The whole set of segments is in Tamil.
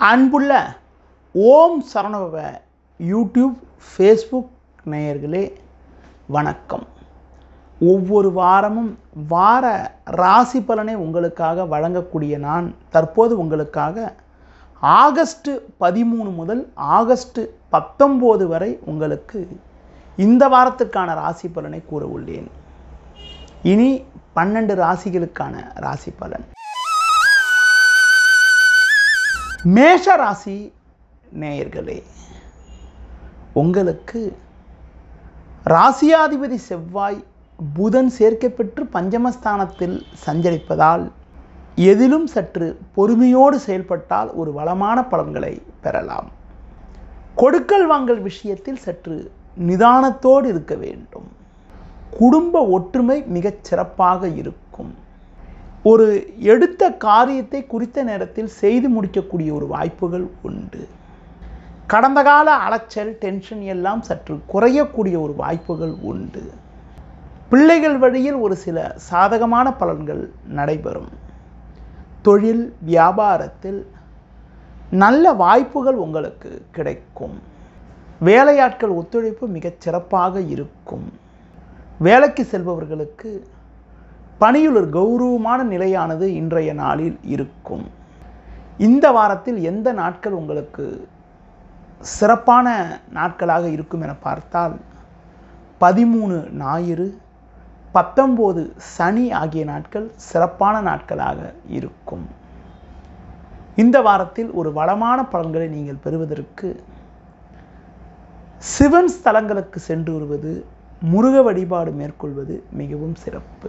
அன்புள்ள ஓம் சரணபவ யூடியூப் ஃபேஸ்புக் நேயர்களே வணக்கம் ஒவ்வொரு வாரமும் வார ராசி பலனை உங்களுக்காக வழங்கக்கூடிய நான் தற்போது உங்களுக்காக ஆகஸ்ட் பதிமூணு முதல் ஆகஸ்ட் பத்தொம்போது வரை உங்களுக்கு இந்த வாரத்துக்கான ராசி பலனை கூற உள்ளேன் இனி பன்னெண்டு ராசிகளுக்கான ராசி பலன் மேஷ ராசி நேயர்களே உங்களுக்கு ராசியாதிபதி செவ்வாய் புதன் சேர்க்கப்பெற்று பஞ்சமஸ்தானத்தில் சஞ்சரிப்பதால் எதிலும் சற்று பொறுமையோடு செயல்பட்டால் ஒரு வளமான பலன்களை பெறலாம் கொடுக்கல் வாங்கல் விஷயத்தில் சற்று நிதானத்தோடு இருக்க வேண்டும் குடும்ப ஒற்றுமை மிகச் சிறப்பாக இருக்கும் ஒரு எடுத்த காரியத்தை குறித்த நேரத்தில் செய்து முடிக்கக்கூடிய ஒரு வாய்ப்புகள் உண்டு கடந்த கால அலைச்சல் டென்ஷன் எல்லாம் சற்று குறையக்கூடிய ஒரு வாய்ப்புகள் உண்டு பிள்ளைகள் வழியில் ஒரு சில சாதகமான பலன்கள் நடைபெறும் தொழில் வியாபாரத்தில் நல்ல வாய்ப்புகள் உங்களுக்கு கிடைக்கும் வேலையாட்கள் ஒத்துழைப்பு மிகச் சிறப்பாக இருக்கும் வேலைக்கு செல்பவர்களுக்கு பணியில் ஒரு கௌரவமான நிலையானது இன்றைய நாளில் இருக்கும் இந்த வாரத்தில் எந்த நாட்கள் உங்களுக்கு சிறப்பான நாட்களாக இருக்கும் என பார்த்தால் பதிமூணு ஞாயிறு பத்தொம்போது சனி ஆகிய நாட்கள் சிறப்பான நாட்களாக இருக்கும் இந்த வாரத்தில் ஒரு வளமான பலன்களை நீங்கள் பெறுவதற்கு சிவன் ஸ்தலங்களுக்கு சென்று வருவது முருக வழிபாடு மேற்கொள்வது மிகவும் சிறப்பு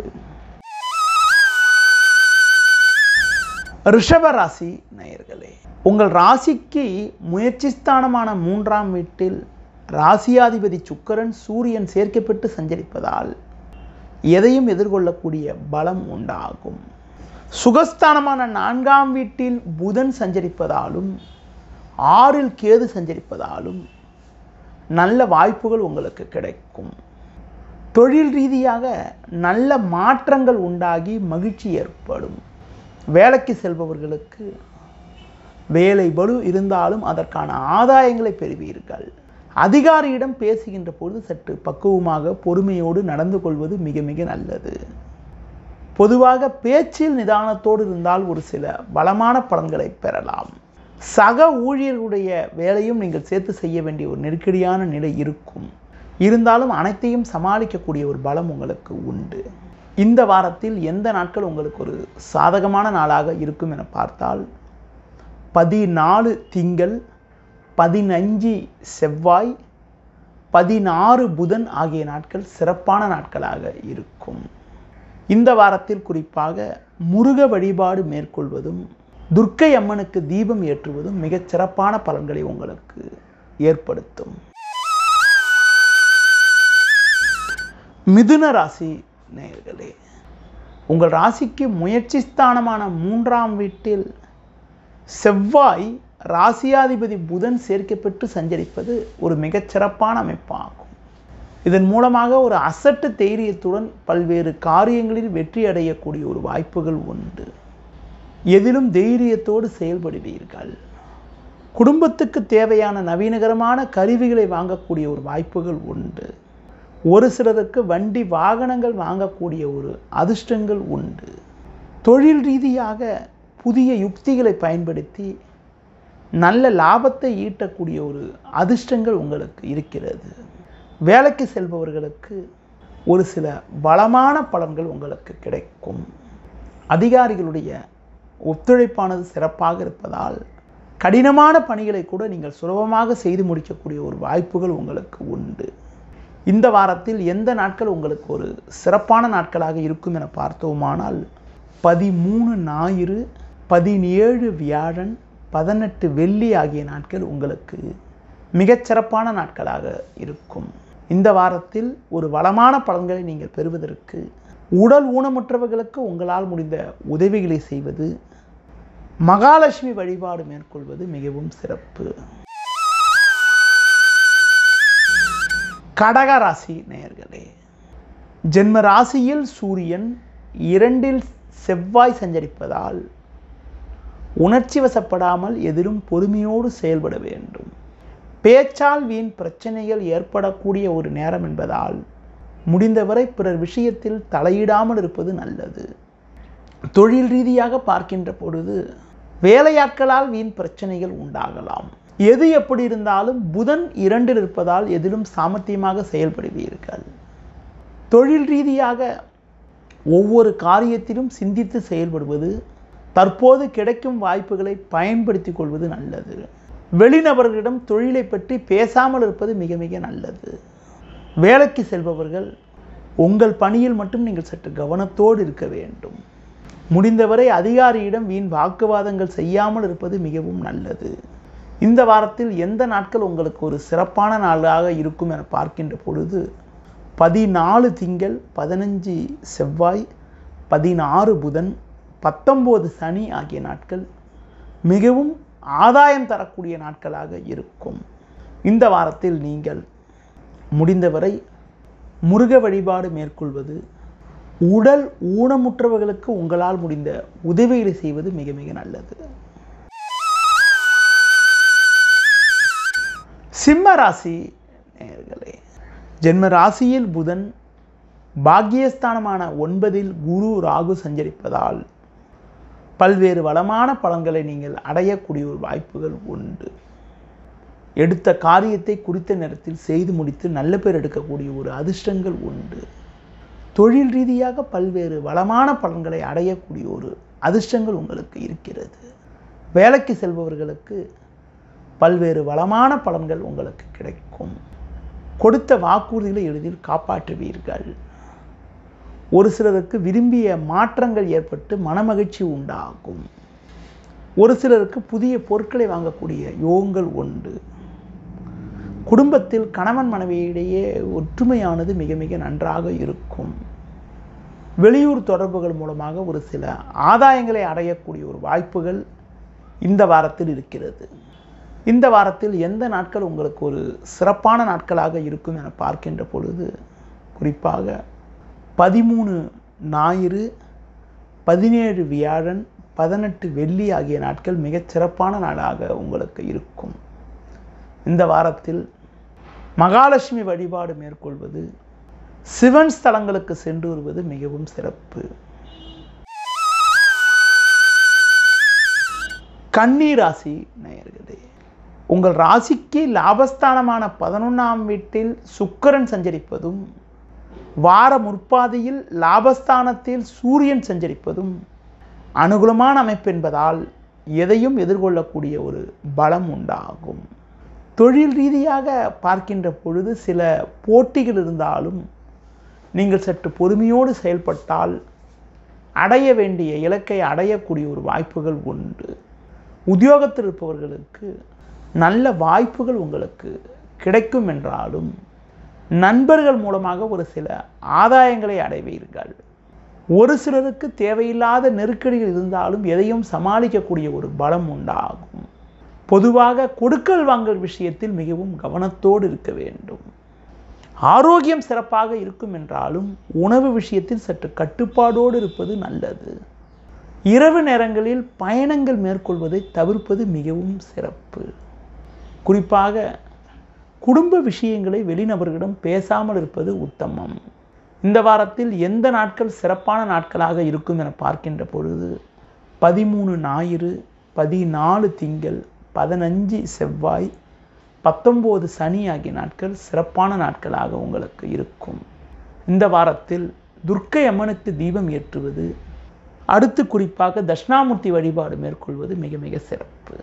ரிஷப ராசி நேயர்களே உங்கள் ராசிக்கு முயற்சி ஸ்தானமான மூன்றாம் வீட்டில் ராசியாதிபதி சுக்கரன் சூரியன் சேர்க்கப்பட்டு சஞ்சரிப்பதால் எதையும் எதிர்கொள்ளக்கூடிய பலம் உண்டாகும் சுகஸ்தானமான நான்காம் வீட்டில் புதன் சஞ்சரிப்பதாலும் ஆறில் கேது சஞ்சரிப்பதாலும் நல்ல வாய்ப்புகள் உங்களுக்கு கிடைக்கும் தொழில் ரீதியாக நல்ல மாற்றங்கள் உண்டாகி மகிழ்ச்சி ஏற்படும் வேலைக்கு செல்பவர்களுக்கு வேலை பளு இருந்தாலும் அதற்கான ஆதாயங்களை பெறுவீர்கள் அதிகாரியிடம் பேசுகின்ற பொழுது சற்று பக்குவமாக பொறுமையோடு நடந்து கொள்வது மிக மிக நல்லது பொதுவாக பேச்சில் நிதானத்தோடு இருந்தால் ஒரு சில வளமான பலன்களை பெறலாம் சக ஊழியர்களுடைய வேலையும் நீங்கள் சேர்த்து செய்ய வேண்டிய ஒரு நெருக்கடியான நிலை இருக்கும் இருந்தாலும் அனைத்தையும் சமாளிக்கக்கூடிய ஒரு பலம் உங்களுக்கு உண்டு இந்த வாரத்தில் எந்த நாட்கள் உங்களுக்கு ஒரு சாதகமான நாளாக இருக்கும் என பார்த்தால் பதினாலு திங்கள் பதினஞ்சு செவ்வாய் பதினாறு புதன் ஆகிய நாட்கள் சிறப்பான நாட்களாக இருக்கும் இந்த வாரத்தில் குறிப்பாக முருக வழிபாடு மேற்கொள்வதும் துர்க்கை அம்மனுக்கு தீபம் ஏற்றுவதும் மிகச் சிறப்பான பலன்களை உங்களுக்கு ஏற்படுத்தும் மிதுன ராசி நேயர்களே உங்கள் ராசிக்கு முயற்சி ஸ்தானமான மூன்றாம் வீட்டில் செவ்வாய் ராசியாதிபதி புதன் சேர்க்கப்பட்டு சஞ்சரிப்பது ஒரு மிகச்சிறப்பான அமைப்பாகும் இதன் மூலமாக ஒரு அசட்டு தைரியத்துடன் பல்வேறு காரியங்களில் வெற்றி அடையக்கூடிய ஒரு வாய்ப்புகள் உண்டு எதிலும் தைரியத்தோடு செயல்படுவீர்கள் குடும்பத்துக்கு தேவையான நவீனகரமான கருவிகளை வாங்கக்கூடிய ஒரு வாய்ப்புகள் உண்டு ஒரு சிலருக்கு வண்டி வாகனங்கள் வாங்கக்கூடிய ஒரு அதிர்ஷ்டங்கள் உண்டு தொழில் ரீதியாக புதிய யுக்திகளை பயன்படுத்தி நல்ல லாபத்தை ஈட்டக்கூடிய ஒரு அதிர்ஷ்டங்கள் உங்களுக்கு இருக்கிறது வேலைக்கு செல்பவர்களுக்கு ஒரு சில வளமான பலன்கள் உங்களுக்கு கிடைக்கும் அதிகாரிகளுடைய ஒத்துழைப்பானது சிறப்பாக இருப்பதால் கடினமான பணிகளை கூட நீங்கள் சுலபமாக செய்து முடிக்கக்கூடிய ஒரு வாய்ப்புகள் உங்களுக்கு உண்டு இந்த வாரத்தில் எந்த நாட்கள் உங்களுக்கு ஒரு சிறப்பான நாட்களாக இருக்கும் என பார்த்தோமானால் பதிமூணு ஞாயிறு பதினேழு வியாழன் பதினெட்டு வெள்ளி ஆகிய நாட்கள் உங்களுக்கு மிகச்சிறப்பான நாட்களாக இருக்கும் இந்த வாரத்தில் ஒரு வளமான பலன்களை நீங்கள் பெறுவதற்கு உடல் ஊனமுற்றவர்களுக்கு உங்களால் முடிந்த உதவிகளை செய்வது மகாலட்சுமி வழிபாடு மேற்கொள்வது மிகவும் சிறப்பு கடக ராசி நேயர்களே ஜென்ம ராசியில் சூரியன் இரண்டில் செவ்வாய் சஞ்சரிப்பதால் உணர்ச்சி வசப்படாமல் எதிலும் பொறுமையோடு செயல்பட வேண்டும் பேச்சால் வீண் பிரச்சனைகள் ஏற்படக்கூடிய ஒரு நேரம் என்பதால் முடிந்தவரை பிறர் விஷயத்தில் தலையிடாமல் இருப்பது நல்லது தொழில் ரீதியாக பார்க்கின்ற பொழுது வேலையாட்களால் வீண் பிரச்சனைகள் உண்டாகலாம் எது எப்படி இருந்தாலும் புதன் இரண்டில் இருப்பதால் எதிலும் சாமர்த்தியமாக செயல்படுவீர்கள் தொழில் ரீதியாக ஒவ்வொரு காரியத்திலும் சிந்தித்து செயல்படுவது தற்போது கிடைக்கும் வாய்ப்புகளை பயன்படுத்தி கொள்வது நல்லது வெளிநபர்களிடம் தொழிலை பற்றி பேசாமல் இருப்பது மிக மிக நல்லது வேலைக்கு செல்பவர்கள் உங்கள் பணியில் மட்டும் நீங்கள் சற்று கவனத்தோடு இருக்க வேண்டும் முடிந்தவரை அதிகாரியிடம் வீண் வாக்குவாதங்கள் செய்யாமல் இருப்பது மிகவும் நல்லது இந்த வாரத்தில் எந்த நாட்கள் உங்களுக்கு ஒரு சிறப்பான நாளாக இருக்கும் என பார்க்கின்ற பொழுது பதினாலு திங்கள் பதினஞ்சு செவ்வாய் பதினாறு புதன் பத்தொம்போது சனி ஆகிய நாட்கள் மிகவும் ஆதாயம் தரக்கூடிய நாட்களாக இருக்கும் இந்த வாரத்தில் நீங்கள் முடிந்தவரை முருக வழிபாடு மேற்கொள்வது உடல் ஊனமுற்றவர்களுக்கு உங்களால் முடிந்த உதவிகளை செய்வது மிக மிக நல்லது சிம்ம ராசி நேயர்களே ஜென்ம ராசியில் புதன் பாக்கியஸ்தானமான ஒன்பதில் குரு ராகு சஞ்சரிப்பதால் பல்வேறு வளமான பலன்களை நீங்கள் அடையக்கூடிய ஒரு வாய்ப்புகள் உண்டு எடுத்த காரியத்தை குறித்த நேரத்தில் செய்து முடித்து நல்ல பேர் எடுக்கக்கூடிய ஒரு அதிர்ஷ்டங்கள் உண்டு தொழில் ரீதியாக பல்வேறு வளமான பலன்களை அடையக்கூடிய ஒரு அதிர்ஷ்டங்கள் உங்களுக்கு இருக்கிறது வேலைக்கு செல்பவர்களுக்கு பல்வேறு வளமான பலன்கள் உங்களுக்கு கிடைக்கும் கொடுத்த வாக்குறுதிகளை எளிதில் காப்பாற்றுவீர்கள் ஒரு சிலருக்கு விரும்பிய மாற்றங்கள் ஏற்பட்டு மனமகிழ்ச்சி உண்டாகும் ஒரு சிலருக்கு புதிய பொருட்களை வாங்கக்கூடிய யோகங்கள் உண்டு குடும்பத்தில் கணவன் மனைவியிடையே ஒற்றுமையானது மிக மிக நன்றாக இருக்கும் வெளியூர் தொடர்புகள் மூலமாக ஒரு சில ஆதாயங்களை அடையக்கூடிய ஒரு வாய்ப்புகள் இந்த வாரத்தில் இருக்கிறது இந்த வாரத்தில் எந்த நாட்கள் உங்களுக்கு ஒரு சிறப்பான நாட்களாக இருக்கும் என பார்க்கின்ற பொழுது குறிப்பாக பதிமூணு ஞாயிறு பதினேழு வியாழன் பதினெட்டு வெள்ளி ஆகிய நாட்கள் மிகச் சிறப்பான நாளாக உங்களுக்கு இருக்கும் இந்த வாரத்தில் மகாலட்சுமி வழிபாடு மேற்கொள்வது சிவன் ஸ்தலங்களுக்கு சென்று வருவது மிகவும் சிறப்பு கன்னி ராசி நேயர்களே உங்கள் ராசிக்கு லாபஸ்தானமான பதினொன்றாம் வீட்டில் சுக்கிரன் சஞ்சரிப்பதும் வார முற்பாதையில் லாபஸ்தானத்தில் சூரியன் சஞ்சரிப்பதும் அனுகூலமான அமைப்பு என்பதால் எதையும் எதிர்கொள்ளக்கூடிய ஒரு பலம் உண்டாகும் தொழில் ரீதியாக பார்க்கின்ற பொழுது சில போட்டிகள் இருந்தாலும் நீங்கள் சற்று பொறுமையோடு செயல்பட்டால் அடைய வேண்டிய இலக்கை அடையக்கூடிய ஒரு வாய்ப்புகள் உண்டு உத்தியோகத்தில் இருப்பவர்களுக்கு நல்ல வாய்ப்புகள் உங்களுக்கு கிடைக்கும் என்றாலும் நண்பர்கள் மூலமாக ஒரு சில ஆதாயங்களை அடைவீர்கள் ஒரு சிலருக்கு தேவையில்லாத நெருக்கடிகள் இருந்தாலும் எதையும் சமாளிக்கக்கூடிய ஒரு பலம் உண்டாகும் பொதுவாக கொடுக்கல் வாங்கல் விஷயத்தில் மிகவும் கவனத்தோடு இருக்க வேண்டும் ஆரோக்கியம் சிறப்பாக இருக்கும் என்றாலும் உணவு விஷயத்தில் சற்று கட்டுப்பாடோடு இருப்பது நல்லது இரவு நேரங்களில் பயணங்கள் மேற்கொள்வதை தவிர்ப்பது மிகவும் சிறப்பு குறிப்பாக குடும்ப விஷயங்களை வெளிநபர்களிடம் பேசாமல் இருப்பது உத்தமம் இந்த வாரத்தில் எந்த நாட்கள் சிறப்பான நாட்களாக இருக்கும் என பார்க்கின்ற பொழுது பதிமூணு ஞாயிறு பதினாலு திங்கள் பதினஞ்சு செவ்வாய் பத்தொம்போது சனி ஆகிய நாட்கள் சிறப்பான நாட்களாக உங்களுக்கு இருக்கும் இந்த வாரத்தில் துர்க்கை அம்மனுக்கு தீபம் ஏற்றுவது அடுத்து குறிப்பாக தட்சிணாமூர்த்தி வழிபாடு மேற்கொள்வது மிக மிக சிறப்பு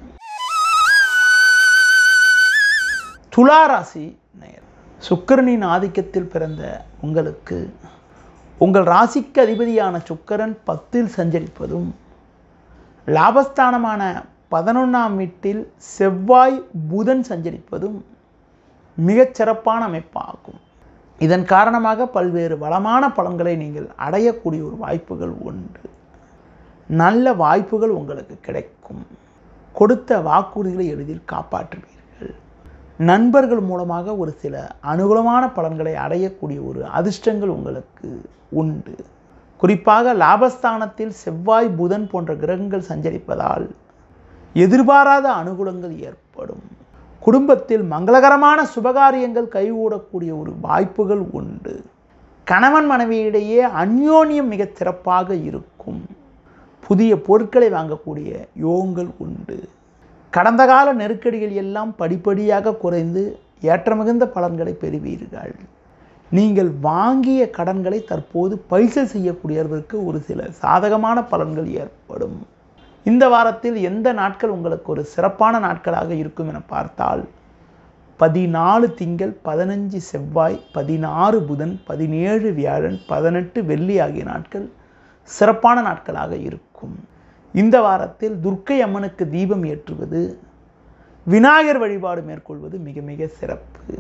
துளாராசி நேயர் சுக்கிரனின் ஆதிக்கத்தில் பிறந்த உங்களுக்கு உங்கள் ராசிக்கு அதிபதியான சுக்கிரன் பத்தில் சஞ்சரிப்பதும் லாபஸ்தானமான பதினொன்றாம் வீட்டில் செவ்வாய் புதன் சஞ்சரிப்பதும் மிகச் சிறப்பான அமைப்பாகும் இதன் காரணமாக பல்வேறு வளமான பலன்களை நீங்கள் அடையக்கூடிய ஒரு வாய்ப்புகள் உண்டு நல்ல வாய்ப்புகள் உங்களுக்கு கிடைக்கும் கொடுத்த வாக்குறுதிகளை எளிதில் காப்பாற்றுவீர்கள் நண்பர்கள் மூலமாக ஒரு சில அனுகூலமான பலன்களை அடையக்கூடிய ஒரு அதிர்ஷ்டங்கள் உங்களுக்கு உண்டு குறிப்பாக லாபஸ்தானத்தில் செவ்வாய் புதன் போன்ற கிரகங்கள் சஞ்சரிப்பதால் எதிர்பாராத அனுகூலங்கள் ஏற்படும் குடும்பத்தில் மங்களகரமான சுபகாரியங்கள் கைகூடக்கூடிய ஒரு வாய்ப்புகள் உண்டு கணவன் மனைவியிடையே அந்யோன்யம் மிகச் சிறப்பாக இருக்கும் புதிய பொருட்களை வாங்கக்கூடிய யோகங்கள் உண்டு கடந்த கால நெருக்கடிகள் எல்லாம் படிப்படியாக குறைந்து ஏற்றமிகுந்த பலன்களை பெறுவீர்கள் நீங்கள் வாங்கிய கடன்களை தற்போது பைசல் செய்யக்கூடியவர்களுக்கு ஒரு சில சாதகமான பலன்கள் ஏற்படும் இந்த வாரத்தில் எந்த நாட்கள் உங்களுக்கு ஒரு சிறப்பான நாட்களாக இருக்கும் என பார்த்தால் பதினாலு திங்கள் பதினஞ்சு செவ்வாய் பதினாறு புதன் பதினேழு வியாழன் பதினெட்டு வெள்ளி ஆகிய நாட்கள் சிறப்பான நாட்களாக இருக்கும் இந்த வாரத்தில் துர்க்கை அம்மனுக்கு தீபம் ஏற்றுவது விநாயகர் வழிபாடு மேற்கொள்வது மிக மிக சிறப்பு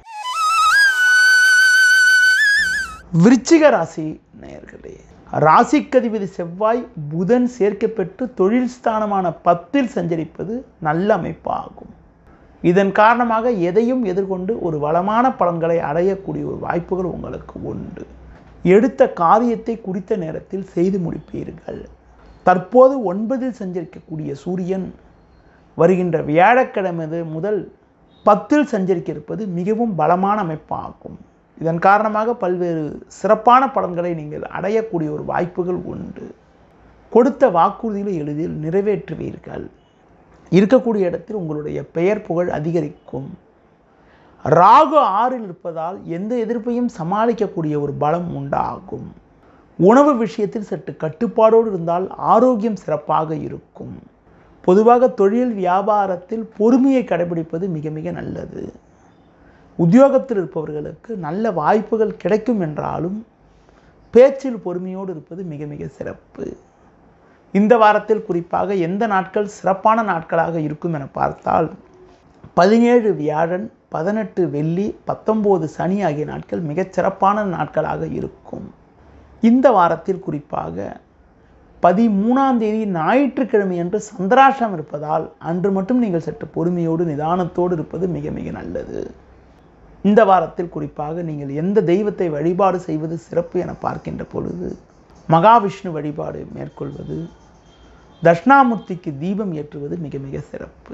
விருச்சிக ராசி நேயர்களே ராசிக்கதிபதி செவ்வாய் புதன் சேர்க்கப்பெற்று தொழில் ஸ்தானமான பத்தில் சஞ்சரிப்பது நல்ல அமைப்பாகும் இதன் காரணமாக எதையும் எதிர்கொண்டு ஒரு வளமான பலன்களை அடையக்கூடிய ஒரு வாய்ப்புகள் உங்களுக்கு உண்டு எடுத்த காரியத்தை குறித்த நேரத்தில் செய்து முடிப்பீர்கள் தற்போது ஒன்பதில் சஞ்சரிக்கக்கூடிய சூரியன் வருகின்ற வியாழக்கிழமை முதல் பத்தில் சஞ்சரிக்க இருப்பது மிகவும் பலமான அமைப்பாகும் இதன் காரணமாக பல்வேறு சிறப்பான பலன்களை நீங்கள் அடையக்கூடிய ஒரு வாய்ப்புகள் உண்டு கொடுத்த வாக்குறுதிகளை எளிதில் நிறைவேற்றுவீர்கள் இருக்கக்கூடிய இடத்தில் உங்களுடைய பெயர் புகழ் அதிகரிக்கும் ராகு ஆறில் இருப்பதால் எந்த எதிர்ப்பையும் சமாளிக்கக்கூடிய ஒரு பலம் உண்டாகும் உணவு விஷயத்தில் சற்று கட்டுப்பாடோடு இருந்தால் ஆரோக்கியம் சிறப்பாக இருக்கும் பொதுவாக தொழில் வியாபாரத்தில் பொறுமையை கடைபிடிப்பது மிக மிக நல்லது உத்தியோகத்தில் இருப்பவர்களுக்கு நல்ல வாய்ப்புகள் கிடைக்கும் என்றாலும் பேச்சில் பொறுமையோடு இருப்பது மிக மிக சிறப்பு இந்த வாரத்தில் குறிப்பாக எந்த நாட்கள் சிறப்பான நாட்களாக இருக்கும் என பார்த்தால் பதினேழு வியாழன் பதினெட்டு வெள்ளி பத்தொம்போது சனி ஆகிய நாட்கள் மிகச் சிறப்பான நாட்களாக இருக்கும் இந்த வாரத்தில் குறிப்பாக பதிமூணாம் தேதி ஞாயிற்றுக்கிழமை என்று சந்திராஷ்டம் இருப்பதால் அன்று மட்டும் நீங்கள் சற்று பொறுமையோடு நிதானத்தோடு இருப்பது மிக மிக நல்லது இந்த வாரத்தில் குறிப்பாக நீங்கள் எந்த தெய்வத்தை வழிபாடு செய்வது சிறப்பு என பார்க்கின்ற பொழுது மகாவிஷ்ணு வழிபாடு மேற்கொள்வது தட்சிணாமூர்த்திக்கு தீபம் ஏற்றுவது மிக மிக சிறப்பு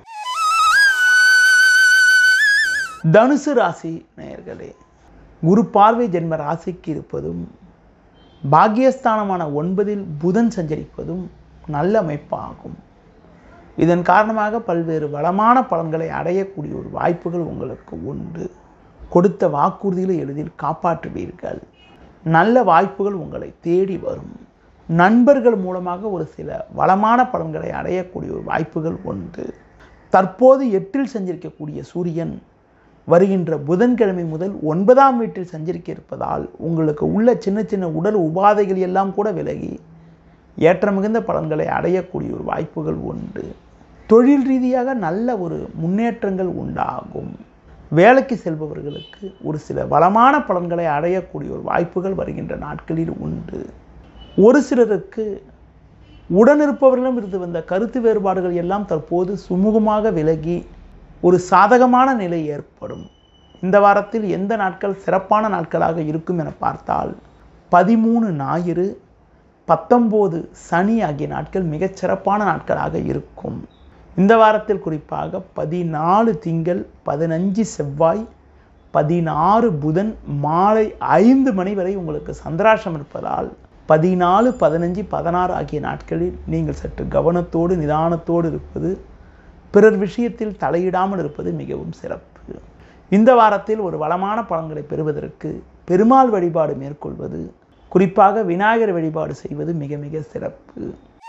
தனுசு ராசி நேயர்களே குரு பார்வை ஜென்ம ராசிக்கு இருப்பதும் பாக்கியஸ்தானமான ஒன்பதில் புதன் சஞ்சரிப்பதும் நல்ல அமைப்பாகும் இதன் காரணமாக பல்வேறு வளமான பலன்களை அடையக்கூடிய ஒரு வாய்ப்புகள் உங்களுக்கு உண்டு கொடுத்த வாக்குறுதிகளை எளிதில் காப்பாற்றுவீர்கள் நல்ல வாய்ப்புகள் உங்களை தேடி வரும் நண்பர்கள் மூலமாக ஒரு சில வளமான பலன்களை அடையக்கூடிய ஒரு வாய்ப்புகள் உண்டு தற்போது எட்டில் சஞ்சரிக்கக்கூடிய சூரியன் வருகின்ற புதன்கிழமை முதல் ஒன்பதாம் வீட்டில் சஞ்சரிக்க இருப்பதால் உங்களுக்கு உள்ள சின்ன சின்ன உடல் உபாதைகள் எல்லாம் கூட விலகி ஏற்ற மிகுந்த பலன்களை அடையக்கூடிய ஒரு வாய்ப்புகள் உண்டு தொழில் ரீதியாக நல்ல ஒரு முன்னேற்றங்கள் உண்டாகும் வேலைக்கு செல்பவர்களுக்கு ஒரு சில வளமான பலன்களை அடையக்கூடிய ஒரு வாய்ப்புகள் வருகின்ற நாட்களில் உண்டு ஒரு சிலருக்கு உடனிருப்பவர்களும் இருந்து வந்த கருத்து வேறுபாடுகள் எல்லாம் தற்போது சுமூகமாக விலகி ஒரு சாதகமான நிலை ஏற்படும் இந்த வாரத்தில் எந்த நாட்கள் சிறப்பான நாட்களாக இருக்கும் என பார்த்தால் பதிமூணு ஞாயிறு பத்தொம்போது சனி ஆகிய நாட்கள் மிகச் சிறப்பான நாட்களாக இருக்கும் இந்த வாரத்தில் குறிப்பாக பதினாலு திங்கள் பதினஞ்சு செவ்வாய் பதினாறு புதன் மாலை ஐந்து மணி வரை உங்களுக்கு சந்திராஷம் இருப்பதால் பதினாலு பதினஞ்சு பதினாறு ஆகிய நாட்களில் நீங்கள் சற்று கவனத்தோடு நிதானத்தோடு இருப்பது பிறர் விஷயத்தில் தலையிடாமல் இருப்பது மிகவும் சிறப்பு இந்த வாரத்தில் ஒரு வளமான பலன்களை பெறுவதற்கு பெருமாள் வழிபாடு மேற்கொள்வது குறிப்பாக விநாயகர் வழிபாடு செய்வது மிக மிக சிறப்பு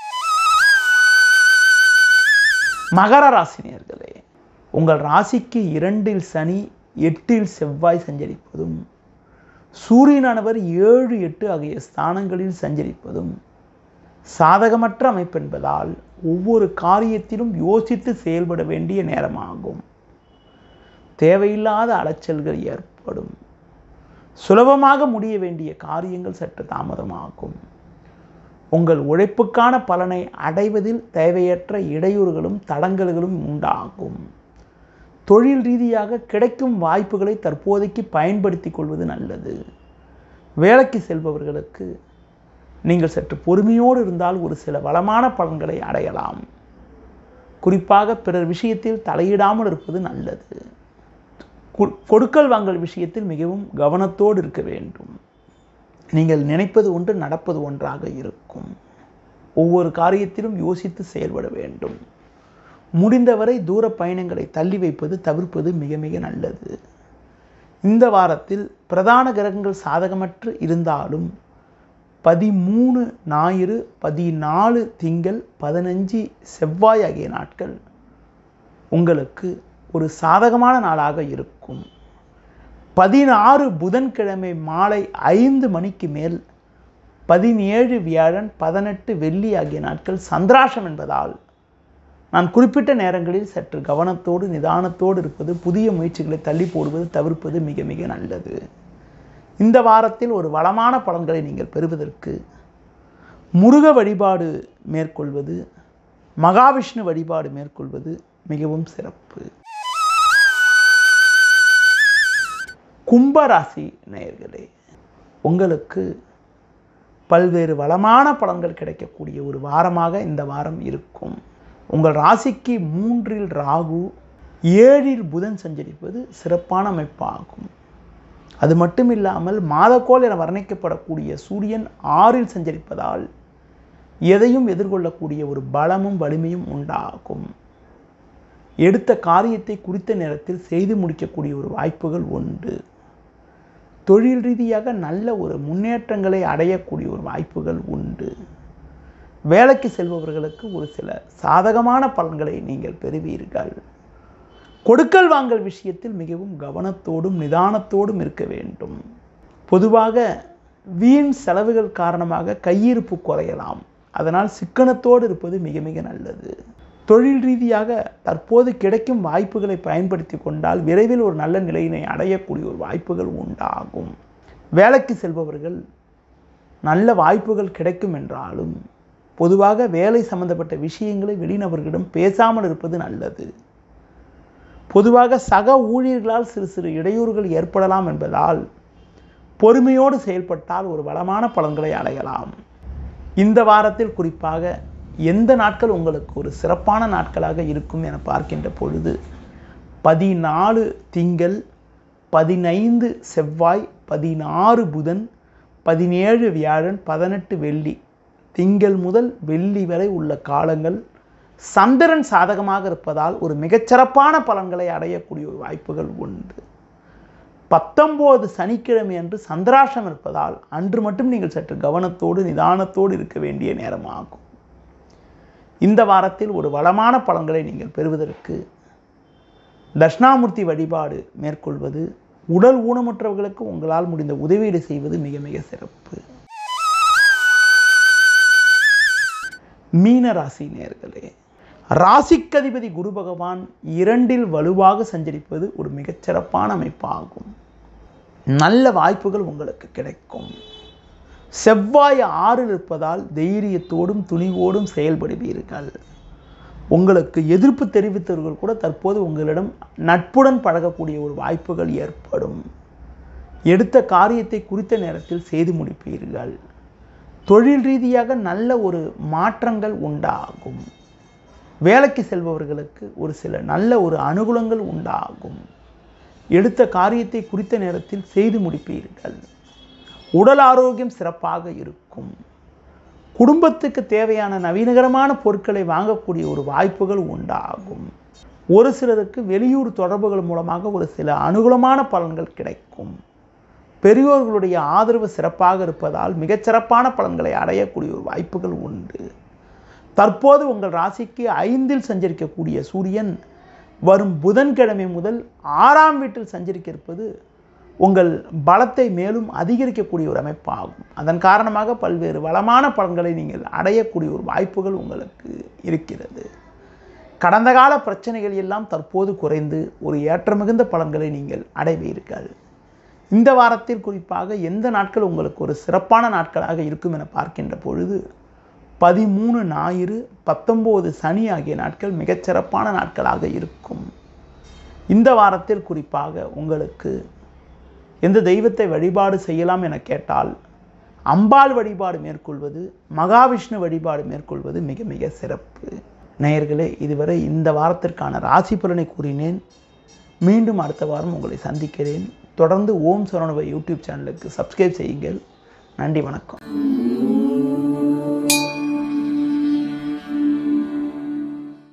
மகர ராசினியர்களே உங்கள் ராசிக்கு இரண்டில் சனி எட்டில் செவ்வாய் சஞ்சரிப்பதும் சூரியனானவர் ஏழு எட்டு ஆகிய ஸ்தானங்களில் சஞ்சரிப்பதும் சாதகமற்ற அமைப்பு என்பதால் ஒவ்வொரு காரியத்திலும் யோசித்து செயல்பட வேண்டிய நேரமாகும் தேவையில்லாத அலைச்சல்கள் ஏற்படும் சுலபமாக முடிய வேண்டிய காரியங்கள் சற்று தாமதமாகும் உங்கள் உழைப்புக்கான பலனை அடைவதில் தேவையற்ற இடையூறுகளும் தடங்கல்களும் உண்டாகும் தொழில் ரீதியாக கிடைக்கும் வாய்ப்புகளை தற்போதைக்கு பயன்படுத்தி கொள்வது நல்லது வேலைக்கு செல்பவர்களுக்கு நீங்கள் சற்று பொறுமையோடு இருந்தால் ஒரு சில வளமான பலன்களை அடையலாம் குறிப்பாக பிறர் விஷயத்தில் தலையிடாமல் இருப்பது நல்லது கு- கொடுக்கல் வாங்கல் விஷயத்தில் மிகவும் கவனத்தோடு இருக்க வேண்டும் நீங்கள் நினைப்பது ஒன்று நடப்பது ஒன்றாக இருக்கும் ஒவ்வொரு காரியத்திலும் யோசித்து செயல்பட வேண்டும் முடிந்தவரை தூர பயணங்களை தள்ளி வைப்பது தவிர்ப்பது மிக மிக நல்லது இந்த வாரத்தில் பிரதான கிரகங்கள் சாதகமற்று இருந்தாலும் பதிமூணு ஞாயிறு பதினாலு திங்கள் பதினஞ்சு செவ்வாய் ஆகிய நாட்கள் உங்களுக்கு ஒரு சாதகமான நாளாக இருக்கும் பதினாறு புதன்கிழமை மாலை ஐந்து மணிக்கு மேல் பதினேழு வியாழன் பதினெட்டு வெள்ளி ஆகிய நாட்கள் சந்திராஷம் என்பதால் நான் குறிப்பிட்ட நேரங்களில் சற்று கவனத்தோடு நிதானத்தோடு இருப்பது புதிய முயற்சிகளை தள்ளி போடுவது தவிர்ப்பது மிக மிக நல்லது இந்த வாரத்தில் ஒரு வளமான பலன்களை நீங்கள் பெறுவதற்கு முருக வழிபாடு மேற்கொள்வது மகாவிஷ்ணு வழிபாடு மேற்கொள்வது மிகவும் சிறப்பு கும்பராசி நேயர்களே உங்களுக்கு பல்வேறு வளமான பலன்கள் கிடைக்கக்கூடிய ஒரு வாரமாக இந்த வாரம் இருக்கும் உங்கள் ராசிக்கு மூன்றில் ராகு ஏழில் புதன் சஞ்சரிப்பது சிறப்பான அமைப்பாகும் அது மட்டும் இல்லாமல் மாதக்கோள் என வர்ணிக்கப்படக்கூடிய சூரியன் ஆறில் சஞ்சரிப்பதால் எதையும் எதிர்கொள்ளக்கூடிய ஒரு பலமும் வலிமையும் உண்டாகும் எடுத்த காரியத்தை குறித்த நேரத்தில் செய்து முடிக்கக்கூடிய ஒரு வாய்ப்புகள் உண்டு தொழில் ரீதியாக நல்ல ஒரு முன்னேற்றங்களை அடையக்கூடிய ஒரு வாய்ப்புகள் உண்டு வேலைக்கு செல்பவர்களுக்கு ஒரு சில சாதகமான பலன்களை நீங்கள் பெறுவீர்கள் கொடுக்கல் வாங்கல் விஷயத்தில் மிகவும் கவனத்தோடும் நிதானத்தோடும் இருக்க வேண்டும் பொதுவாக வீண் செலவுகள் காரணமாக கையிருப்பு குறையலாம் அதனால் சிக்கனத்தோடு இருப்பது மிக மிக நல்லது தொழில் ரீதியாக தற்போது கிடைக்கும் வாய்ப்புகளை பயன்படுத்தி கொண்டால் விரைவில் ஒரு நல்ல நிலையினை அடையக்கூடிய ஒரு வாய்ப்புகள் உண்டாகும் வேலைக்கு செல்பவர்கள் நல்ல வாய்ப்புகள் கிடைக்கும் என்றாலும் பொதுவாக வேலை சம்பந்தப்பட்ட விஷயங்களை வெளிநபர்களிடம் பேசாமல் இருப்பது நல்லது பொதுவாக சக ஊழியர்களால் சிறு சிறு இடையூறுகள் ஏற்படலாம் என்பதால் பொறுமையோடு செயல்பட்டால் ஒரு வளமான பலன்களை அடையலாம் இந்த வாரத்தில் குறிப்பாக எந்த நாட்கள் உங்களுக்கு ஒரு சிறப்பான நாட்களாக இருக்கும் என பார்க்கின்ற பொழுது பதினாலு திங்கள் பதினைந்து செவ்வாய் பதினாறு புதன் பதினேழு வியாழன் பதினெட்டு வெள்ளி திங்கள் முதல் வெள்ளி வரை உள்ள காலங்கள் சந்திரன் சாதகமாக இருப்பதால் ஒரு மிகச்சிறப்பான பலன்களை அடையக்கூடிய ஒரு வாய்ப்புகள் உண்டு பத்தொம்போது சனிக்கிழமை அன்று சந்திராஷம் இருப்பதால் அன்று மட்டும் நீங்கள் சற்று கவனத்தோடு நிதானத்தோடு இருக்க வேண்டிய நேரமாகும் இந்த வாரத்தில் ஒரு வளமான பலன்களை நீங்கள் பெறுவதற்கு தட்சிணாமூர்த்தி வழிபாடு மேற்கொள்வது உடல் ஊனமுற்றவர்களுக்கு உங்களால் முடிந்த உதவியீடு செய்வது மிக மிக சிறப்பு மீன ராசி நேர்களே ராசிக்கதிபதி குரு பகவான் இரண்டில் வலுவாக சஞ்சரிப்பது ஒரு மிகச்சிறப்பான அமைப்பாகும் நல்ல வாய்ப்புகள் உங்களுக்கு கிடைக்கும் செவ்வாய் ஆறில் இருப்பதால் தைரியத்தோடும் துணிவோடும் செயல்படுவீர்கள் உங்களுக்கு எதிர்ப்பு தெரிவித்தவர்கள் கூட தற்போது உங்களிடம் நட்புடன் பழகக்கூடிய ஒரு வாய்ப்புகள் ஏற்படும் எடுத்த காரியத்தை குறித்த நேரத்தில் செய்து முடிப்பீர்கள் தொழில் ரீதியாக நல்ல ஒரு மாற்றங்கள் உண்டாகும் வேலைக்கு செல்பவர்களுக்கு ஒரு சில நல்ல ஒரு அனுகூலங்கள் உண்டாகும் எடுத்த காரியத்தை குறித்த நேரத்தில் செய்து முடிப்பீர்கள் உடல் ஆரோக்கியம் சிறப்பாக இருக்கும் குடும்பத்துக்கு தேவையான நவீனகரமான பொருட்களை வாங்கக்கூடிய ஒரு வாய்ப்புகள் உண்டாகும் ஒரு சிலருக்கு வெளியூர் தொடர்புகள் மூலமாக ஒரு சில அனுகூலமான பலன்கள் கிடைக்கும் பெரியோர்களுடைய ஆதரவு சிறப்பாக இருப்பதால் மிகச்சிறப்பான பலன்களை அடையக்கூடிய ஒரு வாய்ப்புகள் உண்டு தற்போது உங்கள் ராசிக்கு ஐந்தில் சஞ்சரிக்கக்கூடிய சூரியன் வரும் புதன்கிழமை முதல் ஆறாம் வீட்டில் சஞ்சரிக்க இருப்பது உங்கள் பலத்தை மேலும் அதிகரிக்கக்கூடிய ஒரு அமைப்பாகும் அதன் காரணமாக பல்வேறு வளமான பலன்களை நீங்கள் அடையக்கூடிய ஒரு வாய்ப்புகள் உங்களுக்கு இருக்கிறது கடந்த கால பிரச்சனைகள் எல்லாம் தற்போது குறைந்து ஒரு ஏற்றமிகுந்த பலன்களை நீங்கள் அடைவீர்கள் இந்த வாரத்தில் குறிப்பாக எந்த நாட்கள் உங்களுக்கு ஒரு சிறப்பான நாட்களாக இருக்கும் என பார்க்கின்ற பொழுது பதிமூணு ஞாயிறு பத்தொம்போது சனி ஆகிய நாட்கள் மிகச்சிறப்பான நாட்களாக இருக்கும் இந்த வாரத்தில் குறிப்பாக உங்களுக்கு எந்த தெய்வத்தை வழிபாடு செய்யலாம் என கேட்டால் அம்பாள் வழிபாடு மேற்கொள்வது மகாவிஷ்ணு வழிபாடு மேற்கொள்வது மிக மிக சிறப்பு நேயர்களே இதுவரை இந்த வாரத்திற்கான ராசி பலனை கூறினேன் மீண்டும் அடுத்த வாரம் உங்களை சந்திக்கிறேன் தொடர்ந்து ஓம் சரவணபை யூடியூப் சேனலுக்கு சப்ஸ்கிரைப் செய்யுங்கள் நன்றி வணக்கம்